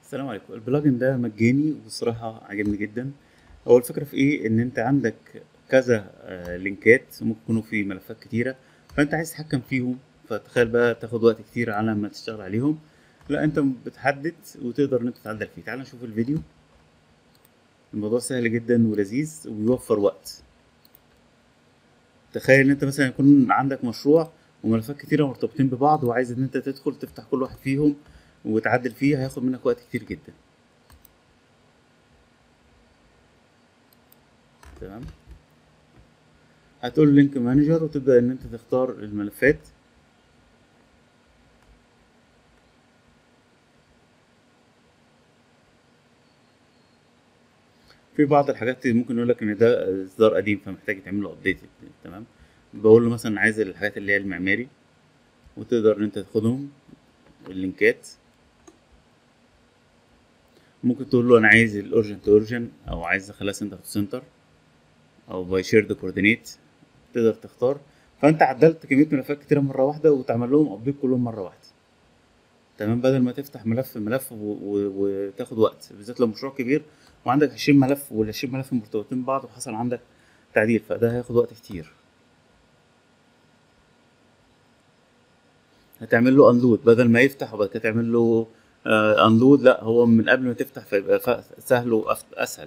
السلام عليكم البلجن ده مجاني وبصراحة عجبني جدا هو الفكرة في ايه ان انت عندك كذا آه، لينكات ممكن يكونوا في ملفات كتيرة فانت عايز تتحكم فيهم فتخيل بقى تاخد وقت كتير على ما تشتغل عليهم لا انت بتحدد وتقدر ان انت تعدل فيه تعال نشوف الفيديو الموضوع سهل جدا ولذيذ ويوفر وقت تخيل ان انت مثلا يكون عندك مشروع وملفات كتيرة مرتبطين ببعض وعايز ان انت تدخل تفتح كل واحد فيهم وتعدل فيه هياخد منك وقت كتير جدا تمام هتقول لينك مانجر وتبدأ ان انت تختار الملفات في بعض الحاجات ممكن يقول لك ان ده اصدار قديم فمحتاج يتعمل له ابديت تمام بقول له مثلا عايز الحاجات اللي هي المعماري وتقدر ان انت تاخدهم اللينكات ممكن تقول له انا عايز الاورجن تو اورجن او عايز اخليها سنتر تو سنتر او باي شيرد كوردينيت تقدر تختار فانت عدلت كميه ملفات كتيره مره واحده وتعمل لهم ابديت كلهم مره واحده تمام بدل ما تفتح ملف ملف و... و... وتاخد وقت بالذات لو مشروع كبير وعندك 20 ملف وال 20 ملف مرتبطين ببعض وحصل عندك تعديل فده هياخد وقت كتير هتعمل له انلود بدل ما يفتح وبعد كده تعمل له انلود لا هو من قبل ما تفتح فيبقى ف- سهل واسهل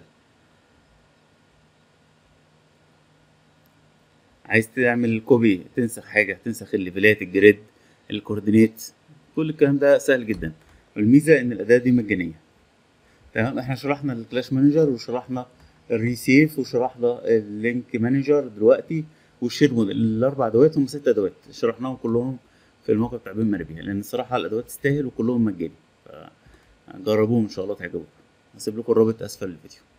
عايز تعمل كوبي تنسخ حاجه تنسخ الليفلات الجريد الكوردينيت كل الكلام ده سهل جدا والميزه ان الاداه دي مجانيه تمام احنا شرحنا الكلاش مانجر وشرحنا الريسيف وشرحنا اللينك مانجر دلوقتي والشير موديل الاربع ادوات هم ست ادوات شرحناهم كلهم في الموقع بتاع بين مربيع لان الصراحه الادوات تستاهل وكلهم مجاني فجربوهم ان شاء الله تعجبكم هسيب لكم الرابط اسفل الفيديو